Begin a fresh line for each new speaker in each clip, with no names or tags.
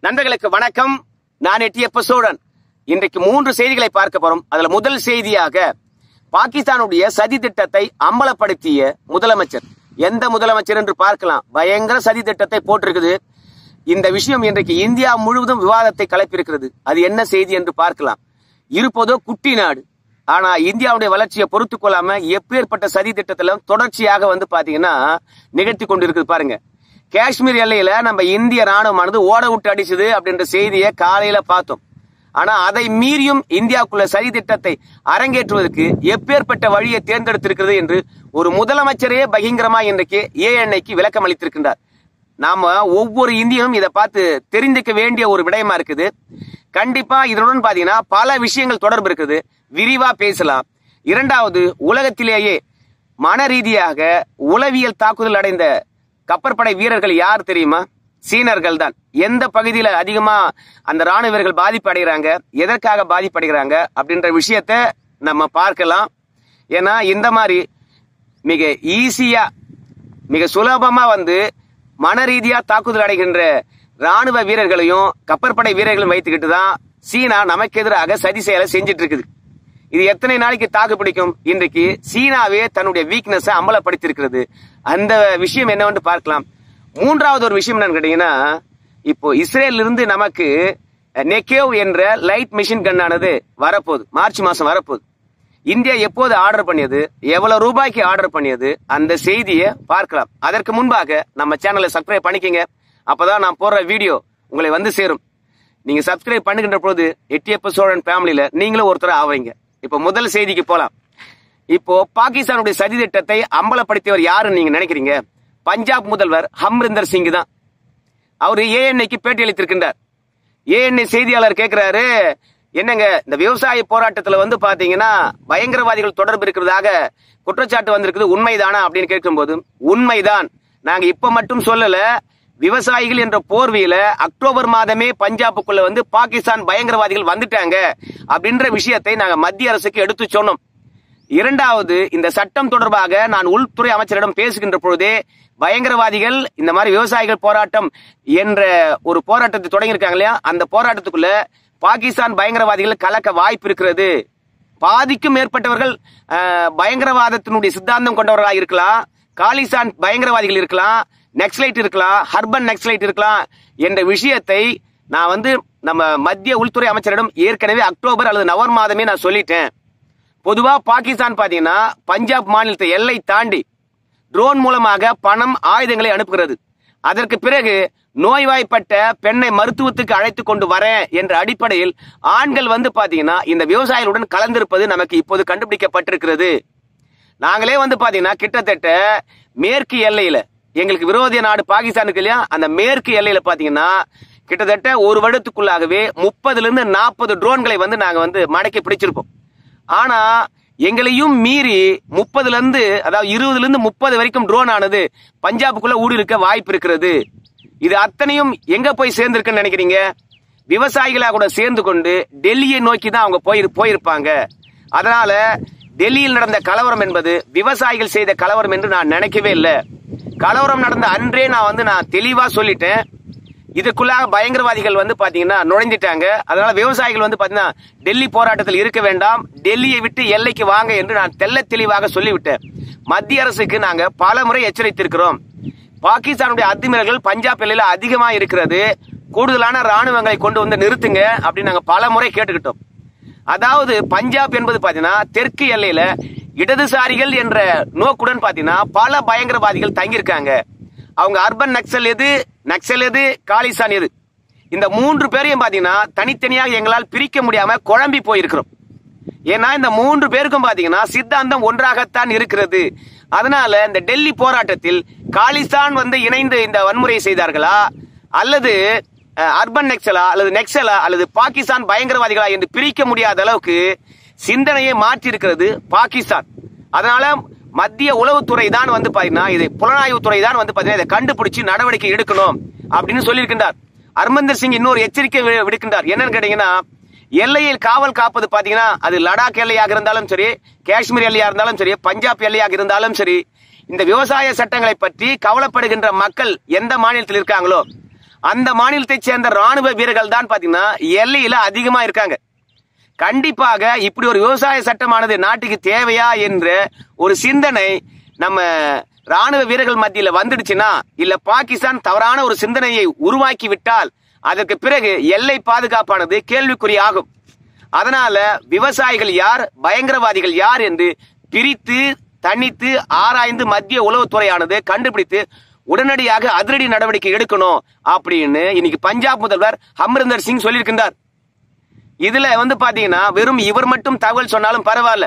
நண்பர்களுக்கு வணக்கம் நான் எட்டியப்ப சோழன் இன்றைக்கு மூன்று செய்திகளை பார்க்க போறோம் அதுல முதல் செய்தியாக பாகிஸ்தானுடைய சதி திட்டத்தை அம்பலப்படுத்திய முதலமைச்சர் எந்த முதலமைச்சர் என்று பார்க்கலாம் பயங்கர சதி திட்டத்தை போட்டிருக்குது இந்த விஷயம் இன்றைக்கு இந்தியா முழுவதும் விவாதத்தை கலப்பிருக்கிறது அது என்ன செய்தி என்று பார்க்கலாம் இருப்பதோ குட்டி நாடு ஆனா இந்தியாவுடைய வளர்ச்சியை பொறுத்து கொள்ளாம எப்பேற்பட்ட சதி திட்டத்துல தொடர்ச்சியாக வந்து பாத்தீங்கன்னா நிகழ்த்தி கொண்டிருக்குது பாருங்க காஷ்மீர் எல்லையில நம்ம இந்திய ராணுவமானது ஓட விட்டு அடிச்சது அப்படின்ற செய்தியை காலையில பார்த்தோம் ஆனா அதை மீறியும் இந்தியாவுக்குள்ள சதி திட்டத்தை அரங்கேற்றுவதற்கு எப்பேற்பட்ட வழியை தேர்ந்தெடுத்திருக்கிறது என்று ஒரு முதலமைச்சரே பகிங்கரமா இன்றைக்கு ஏஎன்ஐக்கு விளக்கம் அளித்திருக்கின்றார் நாம ஒவ்வொரு இந்தியனும் இதை பார்த்து தெரிந்துக்க வேண்டிய ஒரு விடயமா இருக்குது கண்டிப்பா இதனுடன் பாத்தீங்கன்னா பல விஷயங்கள் தொடர்பு இருக்குது விரிவா பேசலாம் இரண்டாவது உலகத்திலேயே மன ரீதியாக உளவியல் தாக்குதல் அடைந்த கப்பற்படை வீரர்கள் யார் தெரியுமா சீனர்கள் தான் எந்த பகுதியில அதிகமா அந்த ராணுவ வீரர்கள் பாதிப்பு அடைகிறாங்க எதற்காக பாதிப்பு அடைகிறாங்க அப்படின்ற விஷயத்த நம்ம பார்க்கலாம் ஏன்னா இந்த மாதிரி மிக ஈஸியா மிக சுலபமா வந்து மன ரீதியா தாக்குதல் அடைகின்ற ராணுவ வீரர்களையும் கப்பற்படை வீரர்களையும் வைத்துக்கிட்டு தான் சீனா நமக்கு எதிராக சதி செயலை செஞ்சிட்டு இருக்குது இது எத்தனை நாளைக்கு தாக்கு பிடிக்கும் இன்றைக்கு சீனாவே தன்னுடைய வீக்னஸ் அமலப்படுத்தி இருக்கிறது அந்த விஷயம் என்னவென்று பார்க்கலாம் மூன்றாவது ஒரு விஷயம் என்னன்னு கேட்டீங்கன்னா இப்போ இஸ்ரேல் இருந்து நமக்கு நெக்கேவ் என்ற லைட் மிஷின் கன்னானது வரப்போகுது மார்ச் மாசம் வரப்போகுது இந்தியா எப்போது ஆர்டர் பண்ணியது எவ்வளவு ரூபாய்க்கு ஆர்டர் பண்ணியது அந்த செய்தியை பார்க்கலாம் அதற்கு முன்பாக நம்ம சேனலை சப்ஸ்கிரைப் பண்ணிக்கங்க அப்பதான் நான் போடுற வீடியோ உங்களை வந்து சேரும் நீங்க சப்ஸ்கிரைப் பண்ணுகின்ற பொழுது எட்டியப்ப சோழன் ஃபேமிலியில நீங்களும் ஒருத்தர் ஆவீங்க இப்போ முதல் செய்திக்கு போலாம் இப்போ பாகிஸ்தானுடைய சதி திட்டத்தை அம்பலப்படுத்தியவர் யாருன்னு நீங்க நினைக்கிறீங்க பஞ்சாப் முதல்வர் ஹம்ரிந்தர் சிங் தான் அவர் ஏஎன்ஐக்கு பேட்டி அளித்திருக்கின்றார் ஏஎன்ஐ செய்தியாளர் கேட்கிறாரு என்னங்க இந்த விவசாய போராட்டத்துல வந்து பாத்தீங்கன்னா பயங்கரவாதிகள் தொடர்பு இருக்கிறதாக குற்றச்சாட்டு வந்திருக்குது உண்மைதானா அப்படின்னு கேட்கும்போது உண்மைதான் நாங்க இப்ப மட்டும் சொல்லல விவசாயிகள் என்ற போர்வையில அக்டோபர் மாதமே பஞ்சாபுக்குள்ள வந்து பாகிஸ்தான் பயங்கரவாதிகள் வந்துட்டாங்க அப்படின்ற விஷயத்தை நாங்க மத்திய அரசுக்கு எடுத்து சொன்னோம் இரண்டாவது இந்த சட்டம் தொடர்பாக நான் உள்துறை அமைச்சரிடம் பேசுகின்ற பொழுதே பயங்கரவாதிகள் இந்த மாதிரி விவசாயிகள் போராட்டம் என்ற ஒரு போராட்டத்தை தொடங்கியிருக்காங்க இல்லையா அந்த போராட்டத்துக்குள்ள பாகிஸ்தான் பயங்கரவாதிகள் கலக்க வாய்ப்பு இருக்கிறது பாதிக்கும் மேற்பட்டவர்கள் அஹ், பயங்கரவாதத்தினுடைய சித்தாந்தம் கொண்டவர்களாக இருக்கலாம் காலிஸ்தான் பயங்கரவாதிகள் இருக்கலாம் நக்சலைட் இருக்கலாம் ஹர்பன் நக்சலைட் இருக்கலாம் என்ற விஷயத்தை நான் வந்து நம்ம மத்திய உள்துறை அமைச்சரிடம் ஏற்கனவே அக்டோபர் அல்லது நவம்பர் மாதமே நான் சொல்லிட்டேன் பொதுவா பாகிஸ்தான் பாத்தீங்கன்னா பஞ்சாப் மாநிலத்தை எல்லை தாண்டி ட்ரோன் மூலமாக பணம் ஆயுதங்களை அனுப்புகிறது அதற்கு பிறகு நோய்வாய்ப்பட்ட பெண்ணை மருத்துவத்துக்கு அழைத்து கொண்டு வரேன் என்ற அடிப்படையில் ஆண்கள் வந்து பாத்தீங்கன்னா இந்த விவசாயிகளுடன் கலந்திருப்பது நமக்கு இப்போது கண்டுபிடிக்கப்பட்டிருக்கிறது நாங்களே வந்து பாத்தீங்கன்னா கிட்டத்தட்ட மேற்கு எல்லையில எங்களுக்கு விரோதிய நாடு பாகிஸ்தானுக்கு இல்லையா அந்த மேற்கு எல்லையில பாத்தீங்கன்னா கிட்டத்தட்ட ஒரு வருடத்துக்குள்ளாகவே முப்பதுல இருந்து நாற்பது ட்ரோன்களை வந்து நாங்க வந்து மடக்கி பிடிச்சிருக்கோம் ஆனா எங்களையும் மீறி முப்பதுல இருந்து அதாவது இருபதுல இருந்து முப்பது வரைக்கும் ட்ரோன் ஆனது பஞ்சாபுக்குள்ள ஊடி இருக்க வாய்ப்பு இருக்கிறது இது அத்தனையும் எங்க போய் சேர்ந்திருக்குன்னு நினைக்கிறீங்க விவசாயிகளா கூட சேர்ந்து கொண்டு டெல்லியை நோக்கி தான் அவங்க போயிரு போயிருப்பாங்க அதனால டெல்லியில் நடந்த கலவரம் என்பது விவசாயிகள் செய்த கலவரம் என்று நான் நினைக்கவே இல்லை கலவரம் நடந்த அன்றே நான் வந்து நான் தெளிவா சொல்லிட்டேன் இதுக்குள்ளாக பயங்கரவாதிகள் வந்து பாத்தீங்கன்னா நுழைஞ்சிட்டாங்க அதனால விவசாயிகள் வந்து பாத்தீங்கன்னா டெல்லி போராட்டத்தில் இருக்க வேண்டாம் டெல்லியை விட்டு எல்லைக்கு வாங்க என்று நான் தெள்ள தெளிவாக சொல்லிவிட்டேன் மத்திய அரசுக்கு நாங்க பல முறை எச்சரித்திருக்கிறோம் பாகிஸ்தானுடைய அத்துமீறல்கள் பஞ்சாப் எல்லையில அதிகமா இருக்கிறது கூடுதலான ராணுவங்களை கொண்டு வந்து நிறுத்துங்க அப்படின்னு நாங்க பல முறை கேட்டுக்கிட்டோம் அதாவது பஞ்சாப் என்பது பாத்தீங்கன்னா தெற்கு எல்லையில இடதுசாரிகள் என்ற நோக்குடன் பாத்தீங்கன்னா பல பயங்கரவாதிகள் தங்கியிருக்காங்க அவங்க அர்பன் நக்சல் எது நக்சல் எது காலிஸ்தான் எது இந்த மூன்று பேரையும் பாத்தீங்கன்னா தனித்தனியாக எங்களால் பிரிக்க முடியாம குழம்பி போயிருக்கிறோம் ஏன்னா இந்த மூன்று பேருக்கும் பாத்தீங்கன்னா சித்தாந்தம் ஒன்றாகத்தான் இருக்கிறது அதனால இந்த டெல்லி போராட்டத்தில் காலிஸ்தான் வந்து இணைந்து இந்த வன்முறையை செய்தார்களா அல்லது அஹ், அர்பன் நெக்சலா அல்லது நெக்சலா அல்லது பாகிஸ்தான் பயங்கரவாதிகளா என்று பிரிக்க முடியாத அளவுக்கு சிந்தனையை மாற்றி இருக்கிறது பாகிஸ்தான் அதனால மத்திய உளவுத்துறை தான் வந்து பாத்தீங்கன்னா இது புலனாய்வுத்துறை தான் வந்து பாத்தீங்கன்னா இதை கண்டுபிடிச்சு நடவடிக்கை எடுக்கணும் அப்படின்னு சொல்லியிருக்கின்றார் ஹர்மந்தர் சிங் இன்னொரு எச்சரிக்கை வி- விடுக்கின்றார் என்னன்னு கேட்டீங்கன்னா எல்லையில் காவல் காப்பது பாத்தீங்கன்னா அது லடாக் எல்லையாக இருந்தாலும் சரி காஷ்மீர் எல்லையா இருந்தாலும் சரி பஞ்சாப் எல்லையாக இருந்தாலும் சரி இந்த விவசாய சட்டங்களை பற்றி கவலைப்படுகின்ற மக்கள் எந்த மாநிலத்தில் இருக்காங்களோ அந்த மாநிலத்தைச் சேர்ந்த ராணுவ வீரர்கள் தான் பாத்தீங்கன்னா எல்லையில அதிகமா இருக்காங்க கண்டிப்பாக இப்படி ஒரு விவசாய சட்டமானது நாட்டுக்கு தேவையா என்ற ஒரு சிந்தனை நம்ம ராணுவ வீரர்கள் மத்தியில வந்துடுச்சுன்னா இல்ல பாகிஸ்தான் தவறான ஒரு சிந்தனையை உருவாக்கி விட்டால் அதற்கு பிறகு எல்லை பாதுகாப்பானது கேள்விக்குறியாகும் அதனால விவசாயிகள் யார் பயங்கரவாதிகள் யார் என்று பிரித்து தனித்து ஆராய்ந்து மத்திய உளவுத்துறையானது கண்டுபிடித்து உடனடியாக அதிரடி நடவடிக்கை எடுக்கணும் அப்படின்னு இன்னைக்கு பஞ்சாப் முதல்வர் அமரிந்தர் சிங் சொல்லியிருக்கின்றார் இதுல வந்து பாத்தீங்கன்னா வெறும் இவர் மட்டும் தகவல் சொன்னாலும் பரவாயில்ல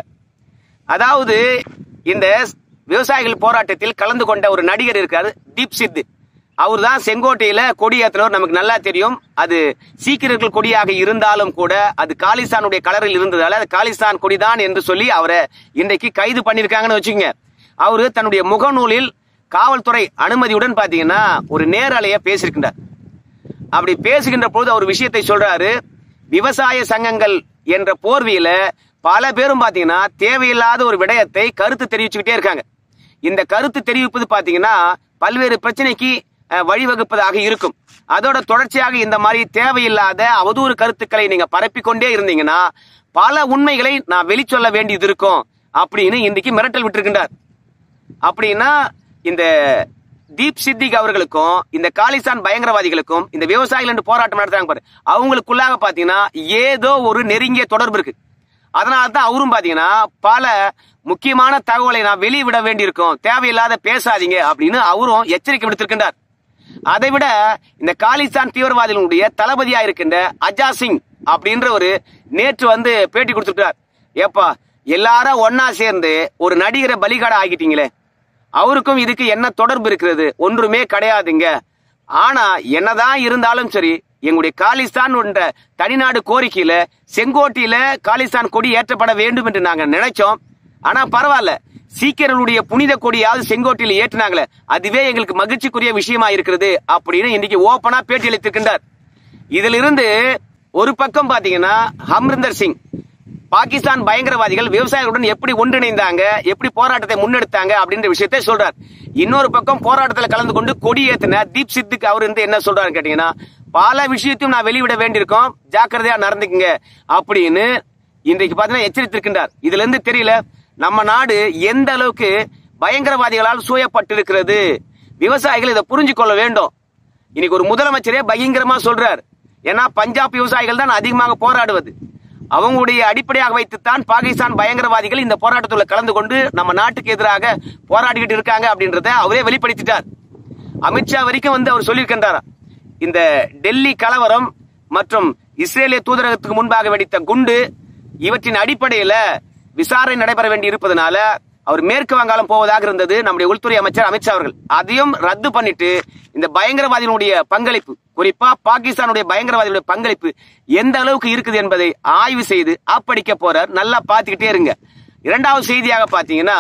அதாவது இந்த விவசாயிகள் போராட்டத்தில் கலந்து கொண்ட ஒரு நடிகர் இருக்காரு தீப் சித்து அவர் தான் செங்கோட்டையில கொடி ஏற்றினவர் நமக்கு நல்லா தெரியும் அது சீக்கிரர்கள் கொடியாக இருந்தாலும் கூட அது காலிஸ்தானுடைய கலரில் இருந்ததால அது காலிஸ்தான் கொடிதான் என்று சொல்லி அவரை இன்றைக்கு கைது பண்ணிருக்காங்கன்னு வச்சுக்கோங்க அவரு தன்னுடைய முகநூலில் காவல்துறை அனுமதியுடன் பாத்தீங்கன்னா ஒரு நேரலைய பேசியிருக்கின்றார் அப்படி பேசுகின்ற பொழுது அவர் விஷயத்தை சொல்றாரு விவசாய சங்கங்கள் என்ற போர்வையில பல பேரும் பாத்தீங்கன்னா தேவையில்லாத ஒரு விடயத்தை கருத்து தெரிவிச்சுக்கிட்டே இருக்காங்க இந்த கருத்து தெரிவிப்பது பாத்தீங்கன்னா பல்வேறு பிரச்சனைக்கு அஹ், வழிவகுப்பதாக இருக்கும் அதோட தொடர்ச்சியாக இந்த மாதிரி தேவையில்லாத அவதூறு கருத்துக்களை நீங்க பரப்பிக்கொண்டே இருந்தீங்கன்னா பல உண்மைகளை நான் வெளிச்சொல்ல வேண்டியது இருக்கும் அப்படின்னு இன்றைக்கு மிரட்டல் விட்டிருக்கின்றார் அப்படின்னா இந்த தீப் சித்திக் அவர்களுக்கும் இந்த காலிஸ்தான் பயங்கரவாதிகளுக்கும் இந்த விவசாயிகள் என்று போராட்டம் நடத்துறாங்க பாரு அவங்களுக்குள்ளாக பாத்தீங்கன்னா ஏதோ ஒரு நெருங்கிய தொடர்பு இருக்கு அதனால தான் அவரும் பாத்தீங்கன்னா பல முக்கியமான தகவலை நான் வெளியே விட வேண்டியிருக்கும் தேவையில்லாத பேசாதீங்க அப்படின்னு அவரும் எச்சரிக்கை விடுத்திருக்கின்றார் அதை விட இந்த காலிஸ்தான் தீவிரவாதிகளுடைய தளபதியா இருக்கின்ற அஜா சிங் அப்படின்ற ஒரு நேற்று வந்து பேட்டி கொடுத்துருக்கார் ஏப்பா எல்லாரும் ஒன்னா சேர்ந்து ஒரு நடிகரை பலிகாட ஆகிட்டீங்களே அவருக்கும் இதுக்கு என்ன தொடர்பு இருக்கிறது ஒன்றுமே கிடையாதுங்க ஆனா என்னதான் இருந்தாலும் சரி எங்களுடைய காலிஸ்தான் என்ற தனிநாடு கோரிக்கையில செங்கோட்டையில காலிஸ்தான் கொடி ஏற்றப்பட வேண்டும் என்று நாங்க நினைச்சோம் ஆனா பரவாயில்ல சீக்கிரனுடைய புனித கொடியாவது செங்கோட்டையில் ஏற்றினாங்களே அதுவே எங்களுக்கு மகிழ்ச்சிக்குரிய விஷயமா இருக்கிறது அப்படின்னு இன்னைக்கு ஓபனா பேட்டி அளித்திருக்கின்றார் இதிலிருந்து ஒரு பக்கம் பாத்தீங்கன்னா ஹம்ரிந்தர் சிங் பாகிஸ்தான் பயங்கரவாதிகள் விவசாயிகளுடன் எப்படி ஒன்றிணைந்தாங்க எப்படி போராட்டத்தை முன்னெடுத்தாங்க அப்படின்ற விஷயத்தை சொல்றார் இன்னொரு பக்கம் போராட்டத்தில் கலந்து கொண்டு கொடி ஏத்தின தீப் சித்துக்கு அவர் இருந்து என்ன சொல்றாரு கேட்டீங்கன்னா பல விஷயத்தையும் நான் வெளிவிட வேண்டியிருக்கோம் ஜாக்கிரதையா நடந்துக்குங்க அப்படின்னு இன்றைக்கு பாத்தீங்கன்னா எச்சரித்திருக்கின்றார் இதுல இருந்து தெரியல நம்ம நாடு எந்த அளவுக்கு பயங்கரவாதிகளால் சூழப்பட்டிருக்கிறது விவசாயிகள் இதை புரிஞ்சு கொள்ள வேண்டும் இன்னைக்கு ஒரு முதலமைச்சரே பயங்கரமா சொல்றார் ஏன்னா பஞ்சாப் விவசாயிகள் தான் அதிகமாக போராடுவது அவங்களுடைய அடிப்படையாக வைத்துத்தான் பாகிஸ்தான் பயங்கரவாதிகள் இந்த போராட்டத்துல கலந்து கொண்டு நம்ம நாட்டுக்கு எதிராக போராடிக்கிட்டு இருக்காங்க அப்படின்றத அவரே வெளிப்படுத்திட்டார் அமித்ஷா வரைக்கும் வந்து அவர் சொல்லியிருக்கின்றாராம் இந்த டெல்லி கலவரம் மற்றும் இஸ்ரேலிய தூதரகத்துக்கு முன்பாக வெடித்த குண்டு இவற்றின் அடிப்படையில விசாரணை நடைபெற வேண்டி இருப்பதனால அவர் மேற்கு வங்காளம் போவதாக இருந்தது நம்முடைய உள்துறை அமைச்சர் அமித்ஷா அவர்கள் அதையும் ரத்து பண்ணிட்டு இந்த பயங்கரவாதிகளுடைய பங்களிப்பு குறிப்பா பாகிஸ்தானுடைய பயங்கரவாதிகளுடைய பங்களிப்பு எந்த அளவுக்கு இருக்குது என்பதை ஆய்வு செய்து ஆப்படிக்க போறார் நல்லா பார்த்துக்கிட்டே இருங்க இரண்டாவது செய்தியாக பாத்தீங்கன்னா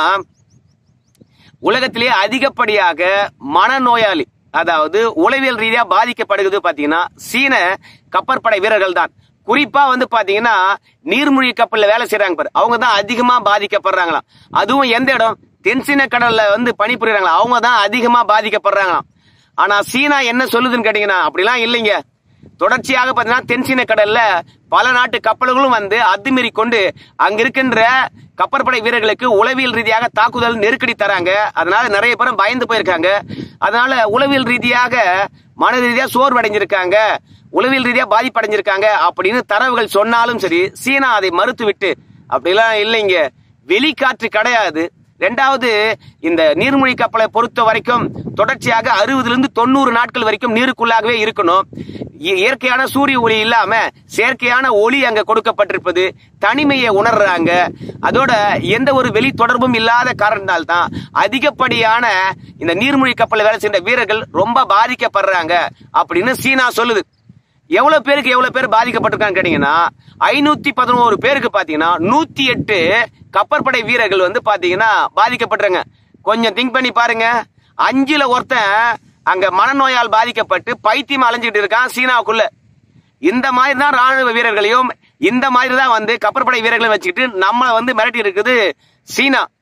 உலகத்திலே அதிகப்படியாக மனநோயாளி அதாவது உளவியல் ரீதியா பாதிக்கப்படுகிறது பாத்தீங்கன்னா சீன கப்பற்படை வீரர்கள் தான் குறிப்பா வந்து பாத்தீங்கன்னா நீர்மூழ்கி கப்பல்ல வேலை செய்யறாங்க பாரு அவங்க தான் அதிகமா பாதிக்கப்படுறாங்களாம் அதுவும் எந்த இடம் தென்சீன கடல்ல வந்து பணிபுரியறாங்களா அவங்க தான் அதிகமா பாதிக்கப்படுறாங்களாம் ஆனா சீனா என்ன சொல்லுதுன்னு கேட்டீங்கன்னா அப்படிலாம் இல்லைங்க தொடர்ச்சியாக பார்த்தீங்கன்னா தென்சீன கடல்ல பல நாட்டு கப்பல்களும் வந்து அத்துமீறி கொண்டு அங்க இருக்கின்ற கப்பற்படை வீரர்களுக்கு உளவியல் ரீதியாக தாக்குதல் நெருக்கடி தராங்க அதனால நிறைய பேரும் பயந்து போயிருக்காங்க அதனால உளவியல் ரீதியாக மன ரீதியா சோர்வடைஞ்சிருக்காங்க உளவியல் ரீதியா பாதிப்படைஞ்சிருக்காங்க அப்படின்னு தரவுகள் சொன்னாலும் சரி சீனா அதை மறுத்துவிட்டு அப்படிலாம் இல்லைங்க வெளிக்காற்று கிடையாது ரெண்டாவது இந்த நீர்மூழ்கி கப்பலை பொறுத்த வரைக்கும் தொடர்ச்சியாக அறுபதுல இருந்து தொண்ணூறு நாட்கள் வரைக்கும் நீருக்குள்ளாகவே இருக்கணும் இ- இயற்கையான சூரிய ஒளி இல்லாம செயற்கையான ஒளி அங்க கொடுக்கப்பட்டிருப்பது தனிமையை உணர்றாங்க அதோட எந்த ஒரு வெளி தொடர்பும் இல்லாத காரணத்தால்தான் அதிகப்படியான இந்த நீர்மூழ்கி கப்பலை வேலை செய்கிற வீரர்கள் ரொம்ப பாதிக்கப்படுறாங்க அப்படின்னு சீனா சொல்லுது எவ்வளவு பேருக்கு எவ்வளவு பேர் பாதிக்கப்பட்டிருக்காங்க கேட்டீங்கன்னா ஐநூத்தி பதினோரு பேருக்கு பாத்தீங்கன்னா நூத்தி எட்டு கப்பற்படை வீரர்கள் வந்து பாத்தீங்கன்னா பாதிக்கப்பட்டிருங்க கொஞ்சம் திங்க் பண்ணி பாருங்க அஞ்சுல ஒருத்தன் அங்க மனநோயால் பாதிக்கப்பட்டு பைத்தியம் அலைஞ்சிட்டு இருக்கான் சீனாவுக்குள்ள இந்த மாதிரி தான் ராணுவ வீரர்களையும் இந்த மாதிரி தான் வந்து கப்பற்படை வீரர்களையும் வச்சுக்கிட்டு நம்மளை வந்து மிரட்டி இருக்குது சீனா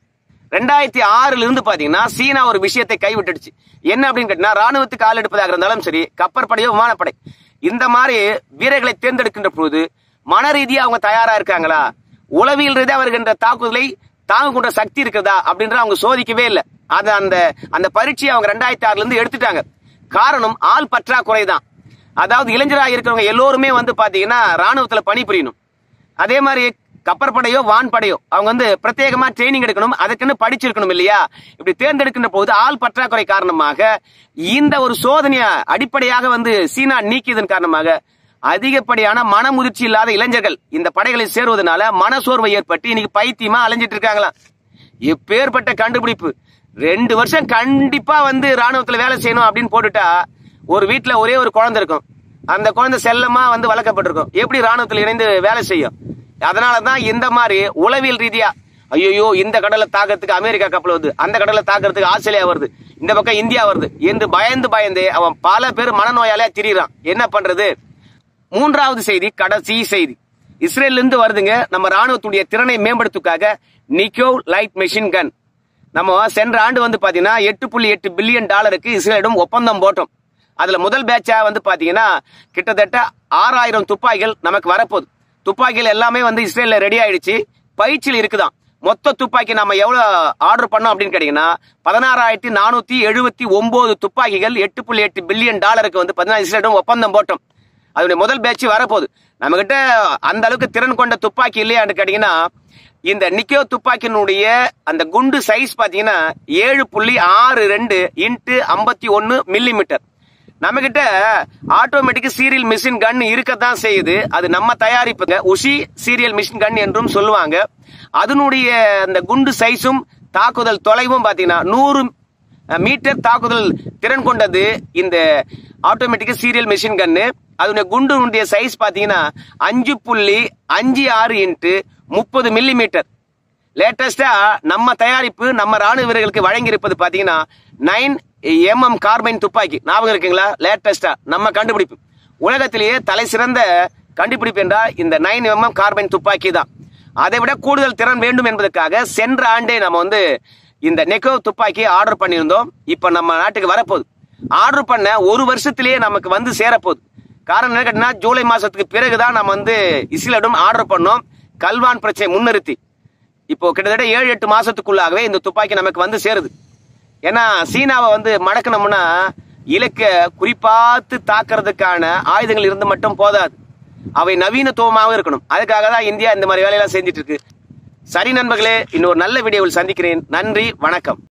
ரெண்டாயிரத்தி ஆறுல இருந்து பாத்தீங்கன்னா சீனா ஒரு விஷயத்தை கைவிட்டுடுச்சு என்ன அப்படின்னு கேட்டீங்கன்னா ராணுவத்துக்கு ஆள் எடுப்பதாக இருந்தாலும் சரி கப்பற்படையோ விமானப்படை இந்த மாதிரி வீரர்களை தேர்ந்தெடுக்கின்ற பொழுது மன ரீதியா அவங்க தயாரா இருக்காங்களா உளவியல் ரீதியா வருகின்ற தாக்குதலை தாங்கக்கூடிய சக்தி இருக்குதா அப்படின்ற அவங்க சோதிக்கவே இல்லை அது அந்த அந்த பரீட்சையை அவங்க ரெண்டாயிரத்தி ஆறுல இருந்து எடுத்துட்டாங்க காரணம் ஆள் பற்றாக்குறை தான் அதாவது இளைஞராக இருக்கிறவங்க எல்லோருமே வந்து பாத்தீங்கன்னா ராணுவத்துல பணிபுரியணும் அதே மாதிரி கப்பற்படையோ வான்படையோ அவங்க வந்து பிரத்யேகமா ட்ரைனிங் எடுக்கணும் அதுக்குன்னு படிச்சிருக்கணும் இல்லையா இப்படி தேர்ந்தெடுக்கின்ற போது ஆள் பற்றாக்குறை காரணமாக இந்த ஒரு சோதனையை அடிப்படையாக வந்து சீனா நீக்கியதன் காரணமாக அதிகப்படியான மன முதிர்ச்சி இல்லாத இளைஞர்கள் இந்த படைகளில் சேருவதனால மனசோர்வை ஏற்பட்டு இன்னைக்கு பைத்தியமா அலைஞ்சிட்டு இருக்காங்களாம் எப்பேற்பட்ட கண்டுபிடிப்பு ரெண்டு வருஷம் கண்டிப்பா வந்து ராணுவத்துல வேலை செய்யணும் அப்படின்னு போட்டுட்டா ஒரு வீட்டுல ஒரே ஒரு குழந்தை இருக்கும் அந்த குழந்தை செல்லமா வந்து வளர்க்கப்பட்டிருக்கும் எப்படி ராணுவத்தில் இணைந்து வேலை செய்யும் அதனாலதான் இந்த மாதிரி உளவியல் ரீதியா ஐயோ இந்த கடலை தாக்கிறதுக்கு அமெரிக்கா கப்பல் வருது அந்த கடலை தாக்கிறதுக்கு ஆஸ்திரேலியா வருது இந்த பக்கம் இந்தியா வருது என்று பயந்து பயந்து அவன் பல பேர் மனநோயாலே திரியிறான் என்ன பண்றது மூன்றாவது செய்தி கடைசி செய்தி இஸ்ரேல்ல இருந்து வருதுங்க நம்ம ராணுவத்துடைய திறனை மேம்படுத்துக்காக நிக்கோ லைட் மெஷின் கன் நம்ம சென்ற ஆண்டு வந்து பாத்தீங்கன்னா எட்டு புள்ளி எட்டு பில்லியன் டாலருக்கு இஸ்ரேலிடம் ஒப்பந்தம் போட்டோம் அதுல முதல் பேட்சா வந்து பாத்தீங்கன்னா கிட்டத்தட்ட ஆறாயிரம் துப்பாக்கிகள் நமக்கு வரப்போகுது துப்பாக்கிகள் எல்லாமே வந்து இஸ்ரேல்ல ரெடி ஆயிடுச்சு பயிற்சியில் இருக்குதாம் மொத்த துப்பாக்கி நம்ம எவ்வளவு ஆர்டர் பண்ணோம் அப்படின்னு கேட்டீங்கன்னா பதினாறாயிரத்தி நானூத்தி எழுபத்தி ஒன்பது துப்பாக்கிகள் எட்டு புள்ளி எட்டு பில்லியன் டாலருக்கு வந்து பாத்தீங்கன்னா இஸ்ரேலிடம் ஒப்பந்தம் போட்டோம் அதனுடைய முதல் பேட்ச் வரப்போகுது நம்ம கிட்ட அந்த அளவுக்கு திறன் கொண்ட துப்பாக்கி இல்லையான்னு கேட்டீங்கன்னா இந்த நிக்கோ துப்பாக்கியினுடைய அந்த குண்டு சைஸ் பாத்தீங்கன்னா ஏழு புள்ளி ஆறு ரெண்டு இன்ட்டு ஐம்பத்தி ஒன்னு மில்லி மீட்டர் நம்ம கிட்ட ஆட்டோமேட்டிக் சீரியல் மிஷின் கன் இருக்கத்தான் செய்யுது அது நம்ம தயாரிப்புங்க உஷி சீரியல் மிஷின் கன் என்றும் சொல்லுவாங்க அதனுடைய அந்த குண்டு சைஸும் தாக்குதல் தொலைவும் பாத்தீங்கன்னா நூறு மீட்டர் தாக்குதல் திறன் கொண்டது இந்த ஆட்டோமேட்டிக் சீரியல் மிஷின் கன்னு அதனுடைய குண்டுடைய சைஸ் பாத்தீங்கன்னா அஞ்சு புள்ளி அஞ்சு ஆறு இன்ட்டு முப்பது மில்லி மீட்டர் லேட்டஸ்டா நம்ம தயாரிப்பு நம்ம ராணுவ வீரர்களுக்கு வழங்கி இருப்பது பாத்தீங்கன்னா நைன் எம்எம் கார்பைன் துப்பாக்கி ஞாபகம் இருக்குங்களா லேட்டஸ்டா நம்ம கண்டுபிடிப்பு உலகத்திலேயே தலை சிறந்த கண்டுபிடிப்பு என்றால் இந்த நைன் எம்எம் கார்பைன் துப்பாக்கி தான் அதை விட கூடுதல் திறன் வேண்டும் என்பதற்காக சென்ற ஆண்டே நம்ம வந்து இந்த நெக்கோ துப்பாக்கி ஆர்டர் பண்ணியிருந்தோம் இப்ப நம்ம நாட்டுக்கு வரப்போகுது ஆர்டர் பண்ண ஒரு வருஷத்திலேயே நமக்கு வந்து சேரப்போகுது காரணம் என்ன கேட்டீங்கன்னா ஜூலை மாசத்துக்கு பிறகுதான் நம்ம வந்து இஸ்ரேலிடம் ஆர்டர் பண்ணோம் கல்வான் பிரச்சனை முன்னிறுத்தி இப்போ கிட்டத்தட்ட ஏழு எட்டு மாசத்துக்குள்ளாகவே இந்த துப்பாக்கி நமக்கு வந்து சேருது ஏன்னா சீனாவை வந்து மடக்கணும்னா இலக்க குறிப்பாத்து தாக்குறதுக்கான ஆயுதங்கள் இருந்து மட்டும் போதாது அவை நவீனத்துவமாகவும் இருக்கணும் அதுக்காக தான் இந்தியா இந்த மாதிரி வேலையெல்லாம் செஞ்சுட்டு இருக்கு சரி நண்பர்களே இன்னொரு நல்ல வீடியோவில் சந்திக்கிறேன் நன்றி வணக்கம்